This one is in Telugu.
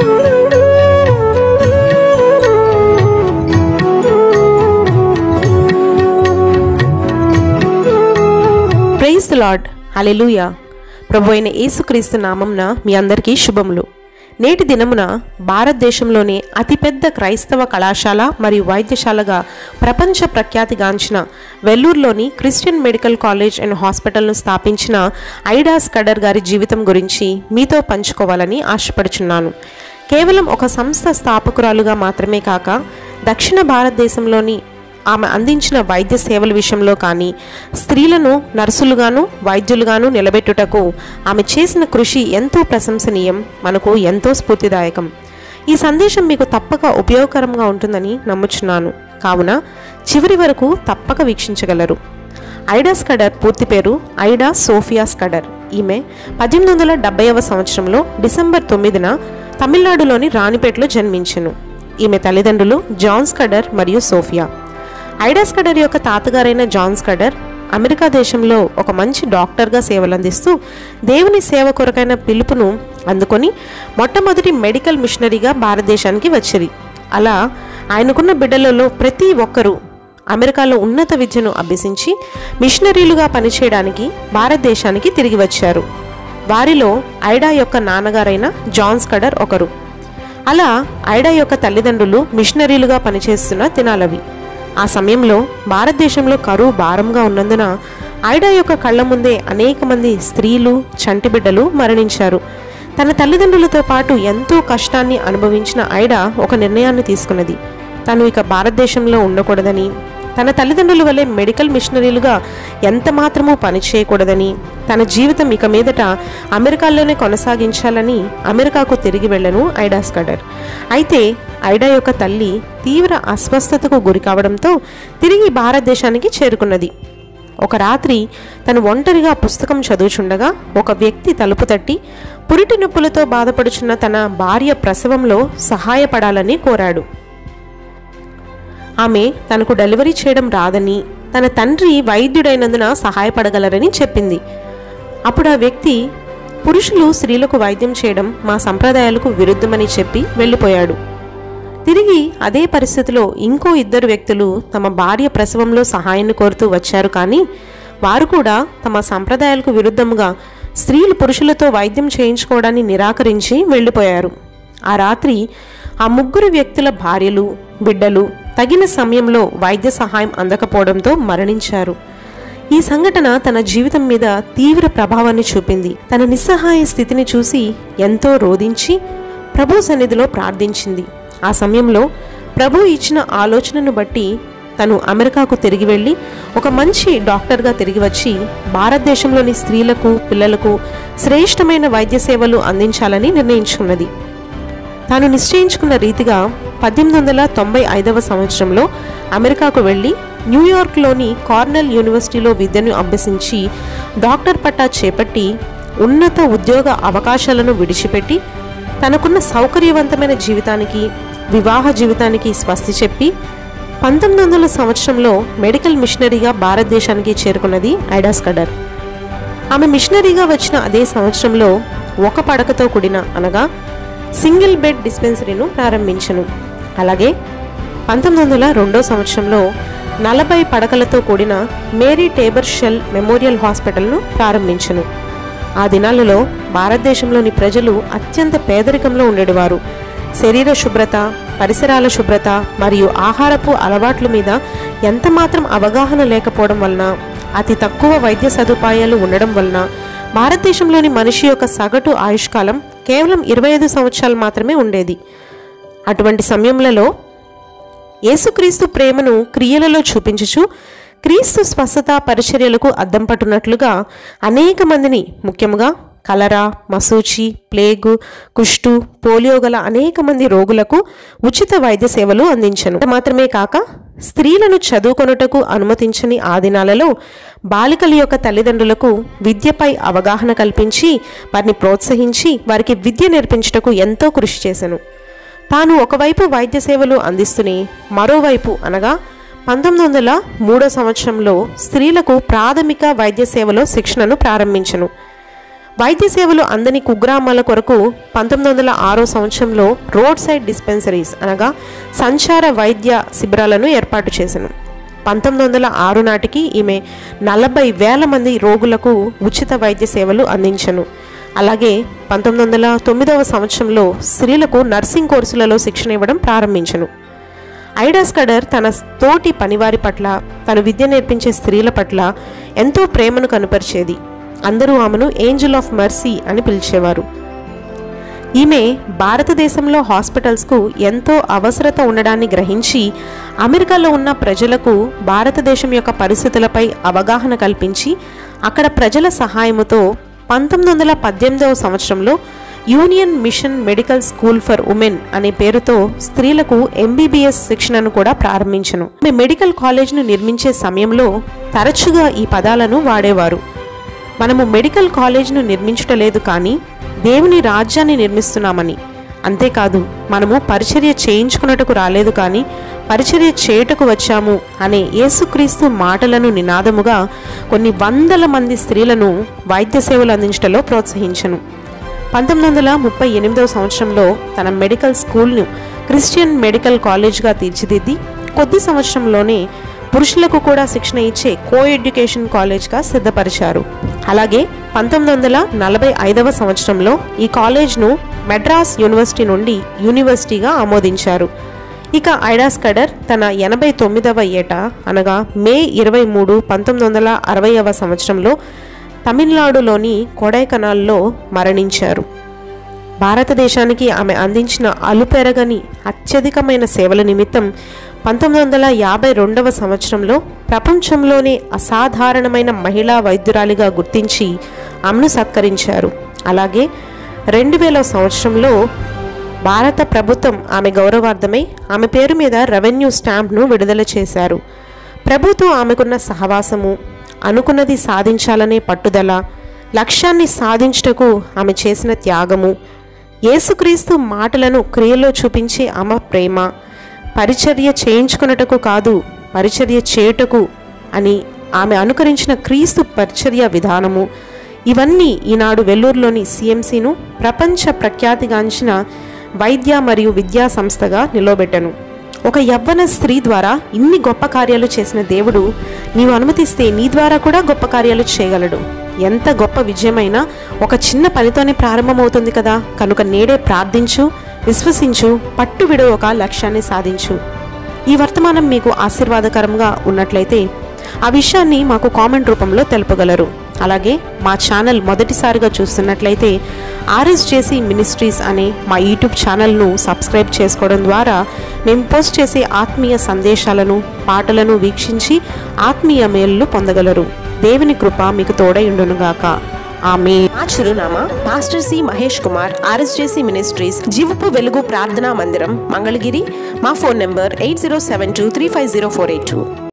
ప్రైజ్ ద లార్డ్ హలెలూయా ప్రభు అయిన యేసుక్రీస్తు నామంన మీ అందరికీ శుభములు నేటి దినమున భారతదేశంలోనే అతిపెద్ద క్రైస్తవ కళాశాల మరియు వైద్యశాలగా ప్రపంచ ప్రఖ్యాతిగాంచిన వెల్లూరులోని క్రిస్టియన్ మెడికల్ కాలేజ్ అండ్ హాస్పిటల్ను స్థాపించిన ఐడాస్ కడర్ గారి జీవితం గురించి మీతో పంచుకోవాలని ఆశపడుచున్నాను కేవలం ఒక సంస్థ స్థాపకురాలుగా మాత్రమే కాక దక్షిణ భారతదేశంలోని ఆమె అందించిన వైద్య సేవల విషయంలో కానీ స్త్రీలను నర్సులుగాను వైద్యులుగాను నిలబెట్టుటకు ఆమె చేసిన కృషి ఎంతో ప్రశంసనీయం మనకు ఎంతో స్ఫూర్తిదాయకం ఈ సందేశం మీకు తప్పక ఉపయోగకరంగా ఉంటుందని నమ్ముచున్నాను కావున చివరి వరకు తప్పక వీక్షించగలరు ఐడా స్కడర్ పూర్తి పేరు ఐడా సోఫియా స్కడర్ ఈమె పద్దెనిమిది వందల డెబ్బైవ సంవత్సరంలో డిసెంబర్ తొమ్మిదిన తమిళనాడులోని రాణిపేటలో జన్మించెను ఈమె తల్లిదండ్రులు జాన్ స్కడర్ మరియు సోఫియా ఐడా స్కడర్ యొక్క తాతగారైన జాన్ స్కడర్ అమెరికా దేశంలో ఒక మంచి డాక్టర్గా సేవలందిస్తూ దేవుని సేవ కొరకైన పిలుపును అందుకొని మొట్టమొదటి మెడికల్ మిషనరీగా భారతదేశానికి వచ్చిరి అలా ఆయనకున్న బిడ్డలలో ప్రతి ఒక్కరూ అమెరికాలో ఉన్నత విద్యను అభ్యసించి మిషనరీలుగా పనిచేయడానికి భారతదేశానికి తిరిగి వచ్చారు వారిలో ఐడా యొక్క నాన్నగారైన జాన్ స్కడర్ ఒకరు అలా ఐడా యొక్క తల్లిదండ్రులు మిషనరీలుగా పనిచేస్తున్న దినాలవి ఆ సమయంలో భారతదేశంలో కరువు భారంగా ఉన్నందున ఐడా యొక్క కళ్ళ ముందే అనేక మంది స్త్రీలు చంటి బిడ్డలు మరణించారు తన తల్లిదండ్రులతో పాటు ఎంతో కష్టాన్ని అనుభవించిన ఐడా ఒక నిర్ణయాన్ని తీసుకున్నది తను ఇక భారతదేశంలో ఉండకూడదని తన తల్లిదండ్రుల వల్లే మెడికల్ మిషనరీలుగా ఎంత మాత్రమూ పని చేయకూడదని తన జీవితం ఇక మీదట అమెరికాలోనే కొనసాగించాలని అమెరికాకు తిరిగి వెళ్ళను ఐడా స్కడర్ అయితే ఐడా యొక్క తల్లి తీవ్ర అస్వస్థతకు గురి కావడంతో తిరిగి భారతదేశానికి చేరుకున్నది ఒక రాత్రి తను ఒంటరిగా పుస్తకం చదువుచుండగా ఒక వ్యక్తి తలుపు తట్టి పురిటి నొప్పులతో బాధపడుచున్న తన భార్య ప్రసవంలో సహాయపడాలని కోరాడు ఆమె తనకు డెలివరీ చేయడం రాదని తన తండ్రి వైద్యుడైనందున సహాయపడగలరని చెప్పింది అప్పుడు ఆ వ్యక్తి పురుషులు స్త్రీలకు వైద్యం చేయడం మా సంప్రదాయాలకు విరుద్ధమని చెప్పి వెళ్ళిపోయాడు తిరిగి అదే పరిస్థితిలో ఇంకో ఇద్దరు వ్యక్తులు తమ భార్య ప్రసవంలో సహాయాన్ని కోరుతూ వచ్చారు కానీ వారు కూడా తమ సంప్రదాయాలకు విరుద్ధముగా స్త్రీలు పురుషులతో వైద్యం చేయించుకోవడాన్ని నిరాకరించి వెళ్ళిపోయారు ఆ రాత్రి ఆ ముగ్గురు వ్యక్తుల భార్యలు బిడ్డలు తగిన సమయంలో వైద్య సహాయం అందకపోవడంతో మరణించారు ఈ సంఘటన తన జీవితం మీద తీవ్ర ప్రభావాన్ని చూపింది తన నిస్సహాయ స్థితిని చూసి ఎంతో రోధించి ప్రభు సన్నిధిలో ప్రార్థించింది ఆ సమయంలో ప్రభు ఇచ్చిన ఆలోచనను బట్టి తను అమెరికాకు తిరిగి వెళ్ళి ఒక మంచి డాక్టర్గా తిరిగి వచ్చి భారతదేశంలోని స్త్రీలకు పిల్లలకు శ్రేష్టమైన వైద్య సేవలు అందించాలని నిర్ణయించుకున్నది తాను నిశ్చయించుకున్న రీతిగా పద్దెనిమిది వందల తొంభై ఐదవ సంవత్సరంలో అమెరికాకు వెళ్ళి న్యూయార్క్లోని కార్నెల్ యూనివర్సిటీలో విద్యను అభ్యసించి డాక్టర్ పట్టా చేపట్టి ఉన్నత ఉద్యోగ అవకాశాలను విడిచిపెట్టి తనకున్న సౌకర్యవంతమైన జీవితానికి వివాహ జీవితానికి స్వస్తి చెప్పి పంతొమ్మిది వందల సంవత్సరంలో మెడికల్ మిషనరీగా భారతదేశానికి చేరుకున్నది ఐడాస్ కడర్ ఆమె మిషనరీగా వచ్చిన అదే సంవత్సరంలో ఒక పడకతో కూడిన అనగా సింగిల్ బెడ్ డిస్పెన్సరీను ప్రారంభించను అలాగే పంతొమ్మిది వందల రెండో సంవత్సరంలో నలభై పడకలతో కూడిన మేరీ టేబర్ షెల్ మెమోరియల్ హాస్పిటల్ను ప్రారంభించను ఆ దినాలలో భారతదేశంలోని ప్రజలు అత్యంత పేదరికంలో ఉండేవారు శరీర శుభ్రత పరిసరాల శుభ్రత మరియు ఆహారపు అలవాట్ల మీద ఎంతమాత్రం అవగాహన లేకపోవడం వలన అతి తక్కువ వైద్య సదుపాయాలు ఉండడం వలన భారతదేశంలోని మనిషి యొక్క సగటు ఆయుష్కాలం కేవలం ఇరవై ఐదు సంవత్సరాలు మాత్రమే ఉండేది అటువంటి సమయంలో యేసుక్రీస్తు ప్రేమను క్రియలలో చూపించుచు క్రీస్తు స్వస్థత పరిచర్యలకు అద్దం పట్టునట్లుగా అనేక మందిని ముఖ్యంగా కలరా మసూచి ప్లేగు కుష్టు పోలియో గల అనేక మంది రోగులకు ఉచిత వైద్య సేవలు అందించను మాత్రమే కాక స్త్రీలను చదువుకొనుటకు అనుమతించని ఆ దినాలలో బాలికల యొక్క తల్లిదండ్రులకు విద్యపై అవగాహన కల్పించి వారిని ప్రోత్సహించి వారికి విద్య నేర్పించుటకు ఎంతో కృషి చేశాను తాను ఒకవైపు వైద్య సేవలు అందిస్తూనే మరోవైపు అనగా పంతొమ్మిది వందల మూడో సంవత్సరంలో స్త్రీలకు ప్రాథమిక వైద్య సేవలో శిక్షణను ప్రారంభించను వైద్య సేవలు అందని కుగ్రామాల కొరకు పంతొమ్మిది వందల ఆరో సంవత్సరంలో రోడ్ సైడ్ డిస్పెన్సరీస్ అనగా సంచార వైద్య శిబిరాలను ఏర్పాటు చేశాను పంతొమ్మిది వందల ఆరు నాటికి ఈమె నలభై వేల మంది రోగులకు ఉచిత వైద్య సేవలు అందించను అలాగే పంతొమ్మిది వందల తొమ్మిదవ సంవత్సరంలో స్త్రీలకు నర్సింగ్ కోర్సులలో శిక్షణ ఇవ్వడం ప్రారంభించను ఐడాస్ కడర్ తన తోటి పనివారి పట్ల తను విద్య నేర్పించే స్త్రీల పట్ల ఎంతో ప్రేమను కనుపరిచేది అందరూ ఆమెను ఏంజల్ ఆఫ్ మర్సీ అని పిలిచేవారు ఈమె భారతదేశంలో హాస్పిటల్స్కు ఎంతో అవసరత ఉండడాన్ని గ్రహించి అమెరికాలో ఉన్న ప్రజలకు భారతదేశం యొక్క పరిస్థితులపై అవగాహన కల్పించి అక్కడ ప్రజల సహాయముతో పంతొమ్మిది వందల పద్దెనిమిదవ సంవత్సరంలో Union Mission Medical School for Women అనే పేరుతో స్త్రీలకు ఎంబీబీఎస్ శిక్షణను కూడా ప్రారంభించను ఆమె మెడికల్ కాలేజ్ను నిర్మించే సమయంలో తరచుగా ఈ పదాలను వాడేవారు మనము మెడికల్ కాలేజ్ను నిర్మించుటలేదు కానీ దేవుని రాజ్యాన్ని నిర్మిస్తున్నామని అంతేకాదు మనము పరిచర్య చేయించుకున్నట్టుకు రాలేదు కానీ పరిచర్య చేయుటకు వచ్చాము అనే యేసుక్రీస్తు మాటలను నినాదముగా కొన్ని వందల మంది స్త్రీలను వైద్య సేవలు అందించడంలో ప్రోత్సహించను పంతొమ్మిది వందల ముప్పై ఎనిమిదవ సంవత్సరంలో తన మెడికల్ స్కూల్ను క్రిస్టియన్ మెడికల్ కాలేజ్గా తీర్చిదిద్ది కొద్ది సంవత్సరంలోనే పురుషులకు కూడా శిక్షణ ఇచ్చే కో ఎడ్యుకేషన్ కాలేజ్గా సిద్ధపరిచారు అలాగే పంతొమ్మిది వందల నలభై ఐదవ సంవత్సరంలో ఈ కాలేజ్ను మెడ్రాస్ యూనివర్సిటీ నుండి యూనివర్సిటీగా ఆమోదించారు ఇక ఐడాస్ కడర్ తన ఎనభై తొమ్మిదవ ఏట అనగా మే ఇరవై మూడు పంతొమ్మిది వందల అరవైవ సంవత్సరంలో తమిళనాడులోని కొడైకనాల్లో మరణించారు భారతదేశానికి ఆమె అందించిన అలుపెరగని అత్యధికమైన సేవల నిమిత్తం పంతొమ్మిది వందల యాభై రెండవ సంవత్సరంలో ప్రపంచంలోనే అసాధారణమైన మహిళా వైద్యురాలిగా గుర్తించి ఆమెను సత్కరించారు అలాగే రెండు వేల సంవత్సరంలో భారత ప్రభుత్వం ఆమె గౌరవార్థమై ఆమె పేరు మీద రెవెన్యూ స్టాంప్ను విడుదల చేశారు ప్రభుత్వం ఆమెకున్న సహవాసము అనుకున్నది సాధించాలనే పట్టుదల లక్ష్యాన్ని సాధించుటకు ఆమె చేసిన త్యాగము యేసుక్రీస్తు మాటలను క్రియలో చూపించే ఆమె ప్రేమ పరిచర్య చేయించుకున్నటకు కాదు పరిచర్య చేయుటకు అని ఆమె అనుకరించిన క్రీస్తు పరిచర్య విధానము ఇవన్నీ ఈనాడు వెల్లూరులోని సిఎంసిను ప్రపంచ ప్రఖ్యాతిగాంచిన వైద్య మరియు విద్యా సంస్థగా నిలవబెట్టను ఒక యవ్వన స్త్రీ ద్వారా ఇన్ని గొప్ప కార్యాలు చేసిన దేవుడు నీవు అనుమతిస్తే నీ ద్వారా కూడా గొప్ప కార్యాలు చేయగలడు ఎంత గొప్ప విజయమైనా ఒక చిన్న పనితోనే ప్రారంభమవుతుంది కదా కనుక నేడే ప్రార్థించు విశ్వసించు పట్టు విడు ఒక లక్ష్యాన్ని సాధించు ఈ వర్తమానం మీకు ఆశీర్వాదకరంగా ఉన్నట్లయితే ఆ విషయాన్ని మాకు కామెంట్ రూపంలో తెలుపగలరు అలాగే మా ఛానల్ మొదటిసారిగా చూస్తున్నట్లయితే ఆర్ఎస్ చేసి మినిస్ట్రీస్ అనే మా యూట్యూబ్ ఛానల్ను సబ్స్క్రైబ్ చేసుకోవడం ద్వారా మేము పోస్ట్ చేసే ఆత్మీయ సందేశాలను పాటలను వీక్షించి ఆత్మీయ మేలులు పొందగలరు దేవుని కృప మీకు తోడై ఉండునుగాక ఆమె మా చిరునామా master C Mahesh Kumar RSJC ministries జీవపు వెలుగు ప్రార్థనా మందిరం మంగళగిరి మా phone number eight zero seven two three five zero four eight two